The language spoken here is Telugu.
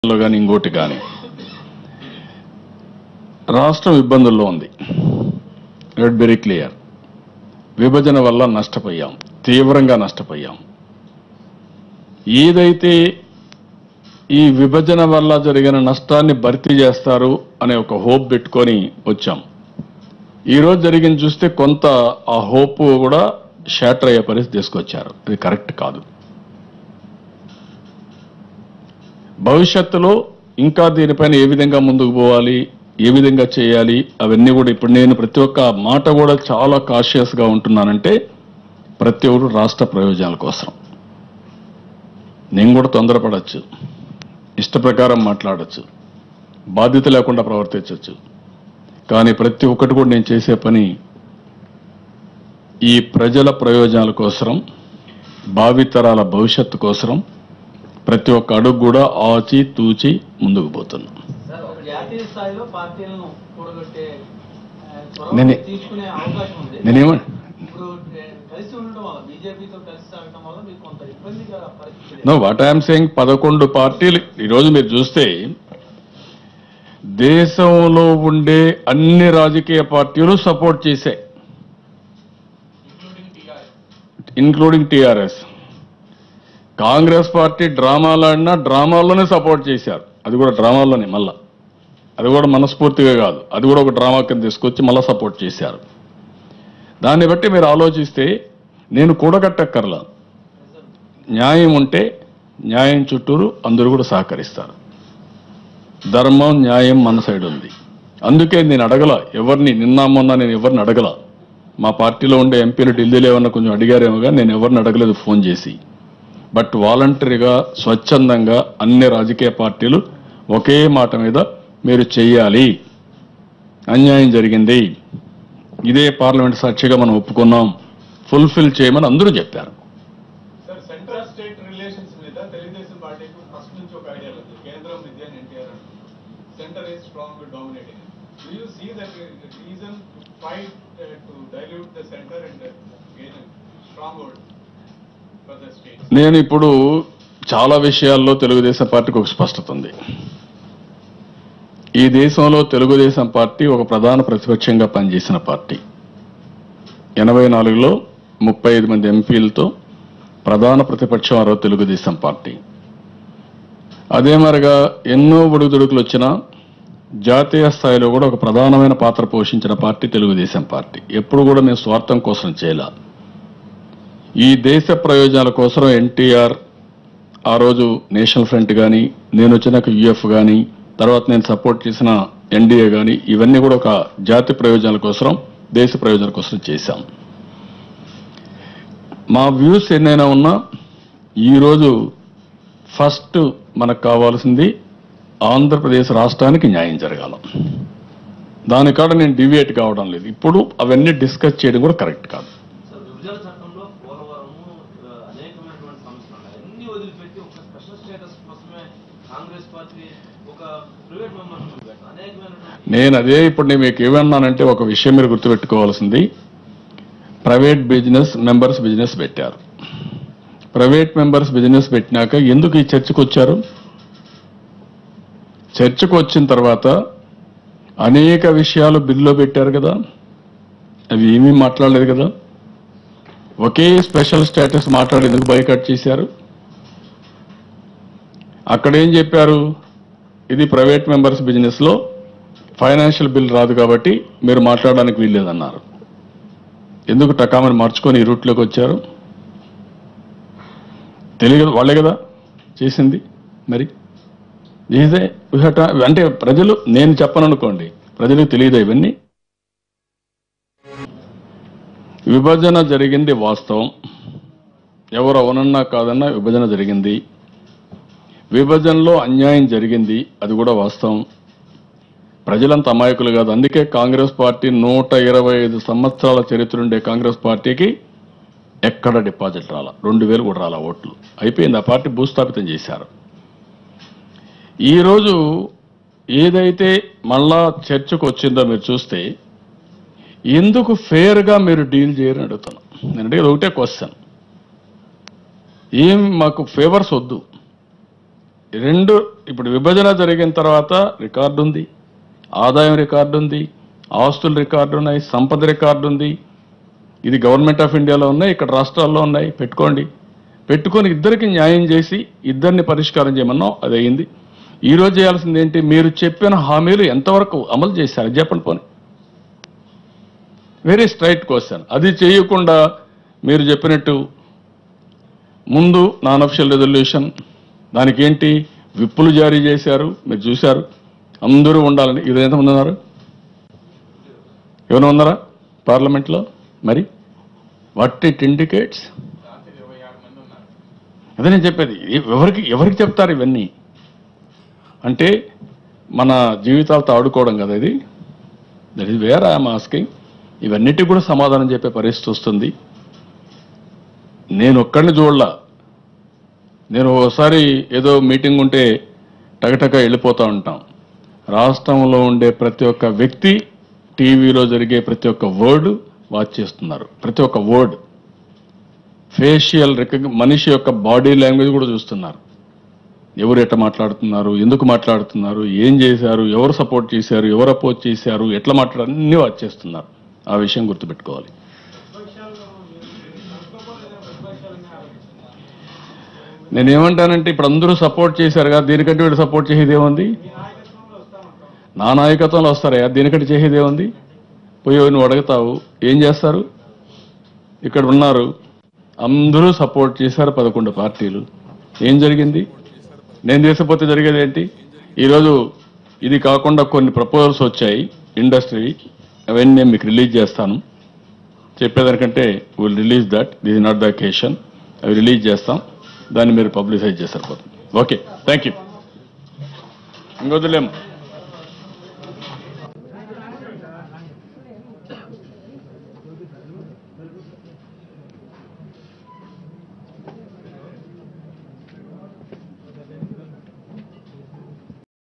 లో కానీ ఇంకోటి కానీ రాష్ట్రం ఇబ్బందుల్లో ఉంది రెడ్ వెరీ క్లియర్ విభజన వల్ల నష్టపోయాం తీవ్రంగా నష్టపోయాం ఏదైతే ఈ విభజన వల్ల జరిగిన నష్టాన్ని భర్తీ చేస్తారు అనే ఒక హోప్ పెట్టుకొని వచ్చాం ఈరోజు జరిగింది చూస్తే కొంత ఆ హోప్ కూడా షాటర్ అయ్యే పరిస్థితి తీసుకొచ్చారు ఇది కరెక్ట్ కాదు భవిష్యత్తులో ఇంకా దీనిపైన ఏ విధంగా ముందుకు పోవాలి ఏ విధంగా చేయాలి అవన్నీ కూడా ఇప్పుడు నేను ప్రతి ఒక్క మాట కూడా చాలా కాషియస్ గా ఉంటున్నానంటే ప్రతి ఒక్కరు రాష్ట్ర ప్రయోజనాల కోసం నేను కూడా తొందరపడచ్చు ఇష్ట ప్రకారం మాట్లాడచ్చు బాధ్యత లేకుండా ప్రవర్తించవచ్చు కానీ ప్రతి ఒక్కటి కూడా నేను చేసే పని ఈ ప్రజల ప్రయోజనాల కోసం భావితరాల భవిష్యత్తు కోసం ప్రతి ఒక్క అడుగు కూడా ఆచి తూచి ముందుకు పోతున్నాం సార్ ఒక జాతీయ స్థాయిలో పార్టీలను కూడగట్టే ఆ, చొరవ నేనే- తీసుకునే అవకాశం ఉంది నేనేమో ఇప్పుడు ఏ, కలిసి ఉండటం వల్ల బీజేపీతో కలిసి సాగటం వల్ల మీకు కొంత ఇబ్బందికర పరిస్థితి నో వాట్ ఐఎమ్ సెయింగ్ పదకొండు పార్టీలు ఈరోజు మీరు చూస్తే దేశంలో ఉండే అన్ని రాజకీయ పార్టీలు సపోర్ట్ చేశాయి ఇన్క్లూడింగ్ టిఆర్ఎస్ కాంగ్రెస్ పార్టీ డ్రామాలు ఆడినా డ్రామాల్లోనే సపోర్ట్ చేశారు అది కూడా డ్రామాల్లోనే మళ్ళా అది కూడా మనస్ఫూర్తిగా కాదు అది కూడా ఒక డ్రామా కింద తీసుకొచ్చి మళ్ళా సపోర్ట్ చేశారు దాన్ని బట్టి మీరు ఆలోచిస్తే నేను కూడగట్టక్కర్లా న్యాయం ఉంటే న్యాయం చుట్టూరు అందరూ కూడా సహకరిస్తారు ధర్మం న్యాయం మన సైడ్ ఉంది అందుకే నేను అడగల ఎవరిని నిన్న మొన్న నేను ఎవరిని అడగల మా పార్టీలో ఉండే ఎంపీలు ఢిల్లీలో ఏమన్నా కొంచెం అడిగారేమోగా నేను ఎవరిని అడగలేదు ఫోన్ చేసి బట్ వాలంటరీగా స్వచ్ఛందంగా అన్ని రాజకీయ పార్టీలు ఒకే మాట మీద మీరు చెయ్యాలి అన్యాయం జరిగింది ఇదే పార్లమెంట్ సాక్షిగా మనం ఒప్పుకున్నాం ఫుల్ఫిల్ చేయమని అందరూ చెప్పారు సార్ సెంట్రల్ స్టేట్ రిలేషన్స్ మీద తెలుగుదేశం పార్టీకి ఫస్ట్ నుంచి ఒక ఐడియా ఉంది కేంద్రం విద్య NTR centre is strong dominating do you see that reason fight to dilute the centre and gain strong hold for the state నేను ఇప్పుడు చాలా విషయాల్లో తెలుగుదేశం పార్టీకి ఒక స్పష్టత ఉంది ఈ దేశంలో తెలుగుదేశం పార్టీ ఒక ప్రధాన ప్రతిపక్షంగా పనిచేసిన పార్టీ ఎనభై నాలుగులో ముప్పై ఐదు మంది ఎంపీలతో ప్రధాన ప్రతిపక్షం ఆ రోజు తెలుగుదేశం పార్టీ అదే మరిగా ఎన్నో ఒడుగుదొడుకులు వచ్చినా జాతీయ స్థాయిలో కూడా ఒక ప్రధానమైన పాత్ర పోషించిన పార్టీ తెలుగుదేశం పార్టీ ఎప్పుడు కూడా మేము స్వార్థం కోసం చేయాల ఈ దేశ ప్రయోజనాల కోసం ఎన్టీఆర్ ఆ రోజు నేషనల్ ఫ్రంట్ కానీ నేను వచ్చినాక యుఎఫ్ కానీ తర్వాత నేను సపోర్ట్ చేసిన ఎన్డీఏ కానీ ఇవన్నీ కూడా ఒక జాతి ప్రయోజనాల కోసం దేశ ప్రయోజనాల కోసం చేశాం మా వ్యూస్ ఎన్నైనా ఉన్నా ఈరోజు ఫస్ట్ మనకు కావాల్సింది ఆంధ్రప్రదేశ్ రాష్ట్రానికి న్యాయం జరగాల దానికాడ నేను డివియేట్ కావడం లేదు ఇప్పుడు అవన్నీ డిస్కస్ చేయడం కూడా కరెక్ట్ కాదు సార్ విభజన చట్టంలో పోలవరము ఆ, అనేకమైనటువంటి సమస్యలు ఉన్నాయి అన్ని వదిలిపెట్టి ఒక స్పెషల్ స్టేటస్ కోసమే కాంగ్రెస్ పార్టీ ఒక ప్రైవేట్ మెంబర్స్ పెట్టారు అనేకమైనటువంటి నేను అదే ఇప్పుడు నేను మీకు ఏమన్నానంటే ఒక విషయం మీరు గుర్తుపెట్టుకోవాల్సింది ప్రైవేట్ బిజినెస్ మెంబర్స్ బిజినెస్ పెట్టారు ప్రైవేట్ మెంబర్స్ బిజినెస్ పెట్టినాక ఎందుకు ఈ చర్చకు వచ్చారు చర్చకు వచ్చిన తర్వాత అనేక విషయాలు బిల్లులో పెట్టారు కదా అవి ఏమీ మాట్లాడలేదు కదా ఒకే స్పెషల్ స్టేటస్ మాట్లాడి ఎందుకు బైకట్ చేశారు అక్కడ ఏం చెప్పారు ఇది ప్రైవేట్ మెంబర్స్ బిజినెస్ లో ఫైనాన్షియల్ బిల్ రాదు కాబట్టి మీరు మాట్లాడడానికి వీల్లేదన్నారు ఎందుకు టకామని మార్చుకొని ఈ రూట్లోకి వచ్చారు తెలియదు వాళ్ళే కదా చేసింది మరి ఇదే అంటే ప్రజలు నేను చెప్పననుకోండి ప్రజలకు తెలియదు ఇవన్నీ విభజన జరిగింది వాస్తవం ఎవరు అవునన్నా కాదన్నా విభజన జరిగింది విభజనలో అన్యాయం జరిగింది అది కూడా వాస్తవం ప్రజలంత అమాయకులు కాదు అందుకే కాంగ్రెస్ పార్టీ నూట ఇరవై ఐదు సంవత్సరాల చరిత్ర ఉండే కాంగ్రెస్ పార్టీకి ఎక్కడ డిపాజిట్ రాల రెండు వేలు కూడా రాల ఓట్లు అయిపోయింది ఆ పార్టీ భూస్థాపితం చేశారు ఈరోజు ఏదైతే మళ్ళా చర్చకు వచ్చిందో మీరు చూస్తే ఎందుకు ఫేర్గా మీరు డీల్ చేయరని అడుగుతున్నాను నేను అడిగేది ఒకటే క్వశ్చన్ ఏం మాకు ఫేవర్స్ వద్దు రెండు ఇప్పుడు విభజన జరిగిన తర్వాత రికార్డు ఉంది ఆదాయం రికార్డు ఉంది ఆస్తుల రికార్డు ఉన్నాయి సంపద రికార్డు ఉంది ఇది గవర్నమెంట్ ఆఫ్ ఇండియాలో ఉన్నాయి ఇక్కడ రాష్ట్రాల్లో ఉన్నాయి పెట్టుకోండి పెట్టుకొని ఇద్దరికి న్యాయం చేసి ఇద్దరిని పరిష్కారం చేయమన్నాం అది అయింది ఈ రోజు చేయాల్సింది ఏంటి మీరు చెప్పిన హామీలు ఎంతవరకు అమలు చేశారు అది చెప్పండి పోనీ వెరీ స్ట్రైట్ క్వశ్చన్ అది చేయకుండా మీరు చెప్పినట్టు ముందు నాన్ అఫిషియల్ రెజల్యూషన్ దానికి ఏంటి విప్పులు జారీ చేశారు మీరు చూశారు అందరూ ఉండాలని ఈరోజు ఎంతమంది ఉన్నారు ఎవరు ఉన్నారా పార్లమెంట్లో మరి వాట్ ఇట్ ఇండికేట్స్ అదే నేను చెప్పేది ఎవరికి ఎవరికి చెప్తారు ఇవన్నీ అంటే మన జీవితాలతో ఆడుకోవడం కదా ఇది that is where I'm asking ఇవన్నిటికి కూడా సమాధానం చెప్పే పరిస్థితి వస్తుంది నేను ఒక్కడిని చూడలా నేను ఒకసారి ఏదో మీటింగ్ ఉంటే టగటగ వెళ్ళిపోతూ ఉంటాం రాష్ట్రంలో ఉండే ప్రతి ఒక్క వ్యక్తి టీవీలో జరిగే ప్రతి ఒక్క వర్డ్ వాచ్ చేస్తున్నారు ప్రతి ఒక్క వర్డ్ ఫేషియల్ రికగ్ మనిషి యొక్క బాడీ లాంగ్వేజ్ కూడా చూస్తున్నారు ఎవరు ఎట్లా మాట్లాడుతున్నారు ఎందుకు మాట్లాడుతున్నారు ఏం చేశారు ఎవరు సపోర్ట్ చేశారు ఎవరు అపోజ్ చేశారు ఎట్లా మాట్లాడారు అన్ని వాచ్ చేస్తున్నారు ఆ విషయం గుర్తుపెట్టుకోవాలి నేనేమంటానంటే ఇప్పుడు అందరూ సపోర్ట్ చేశారు కదా దీనికంటే వీడు సపోర్ట్ చేసేది ఏముంది నా నాయకత్వంలో వస్తారయ్యా దీనికంటే చేసేది ఏముంది పోయి నువ్వు అడుగుతావు ఏం చేస్తారు ఇక్కడ ఉన్నారు అందరూ సపోర్ట్ చేశారు పదకొండు పార్టీలు ఏం జరిగింది నేను చేసపోతే జరిగేది ఏంటి ఈరోజు ఇది కాకుండా కొన్ని ప్రపోజల్స్ వచ్చాయి ఇండస్ట్రీ అవన్నీ నేను మీకు రిలీజ్ చేస్తాను చెప్పేదానికంటే will release that this is not the occasion అవి రిలీజ్ చేస్తాం దాన్ని మీరు పబ్లిసైజ్ చేస్తారు పోతుంది ఓకే థ్యాంక్ యూ ఇంకొద్దులేము